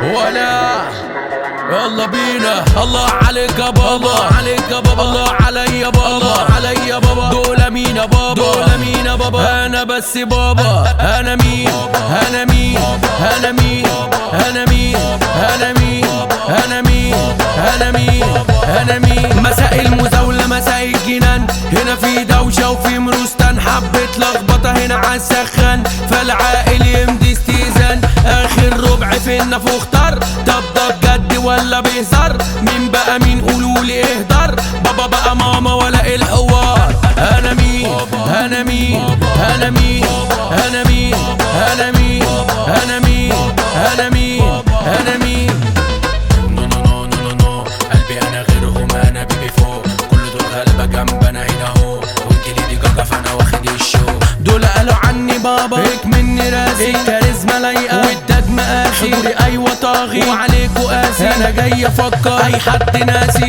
ولا يلا بينا الله عليك يا بابا الله عليك يا بابا الله علي يا بابا الله علي يا بابا دول مين يا بابا دول مين يا بابا انا بس بابا انا مين انا مين انا مين انا مين انا مين انا مين انا مين انا مين مساء المزاولة مساء الجنان هنا في دوشة وفي مروستان حبة لخبطة هنا عالسخان فالعاقل يمضي استئذان اخر ربع في النفوخ طر طب ده بجد ولا بيهزر مين بقى مين قولولي اهدر بابا بقى ماما ولا الحوار انا مين انا مين انا مين انا مين انا مين انا مين انا مين انا مين نو نو نو نو نو نو قلبي انا غيرهم انا بيبي فوق كل دول غلبة جنب انا هنا اهو وانت ليدي جاجا فانا واخد الشو دول قالوا عني بابا هيك مني راسي الكاريزما لايقة والتاج مقاسي حضوري ايوه طاغي وعليكوا قاسي انا جاي افكر اي حد ناسي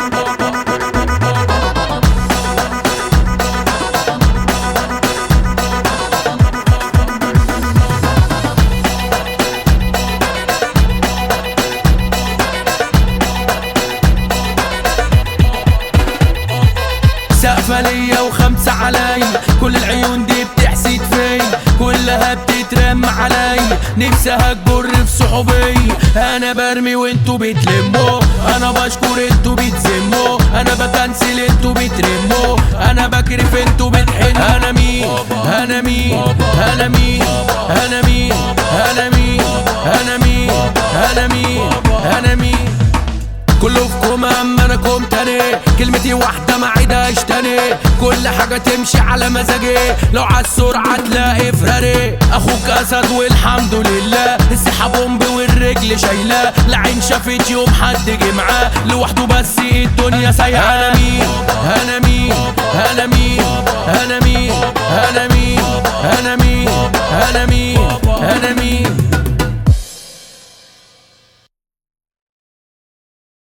سقفة ليا وخمسة علي كل العيون دي بتحسد في كلها بتترم علي نفسها تجر في صحوبي انا برمي وانتوا بتلموا انا بشكر انتوا بتذموا انا بكنسل انتوا بترموا انا بكرف انتوا بتحنوا انا مين انا مين انا مين انا مين انا مين انا مين انا مين انا مين كله فيكم اما انا كوم تاني كلمتي واحدة ما عيدهاش تاني كل حاجة تمشي على مزاجي لو عالسرعة تلاقي فراري اخوك اسد والحمد لله السحة بومب والرجل شايلاه العين شافت يوم حد جه معاه لوحده بس الدنيا سايقة انا مين انا مين انا مين انا مين انا مين انا مين انا مين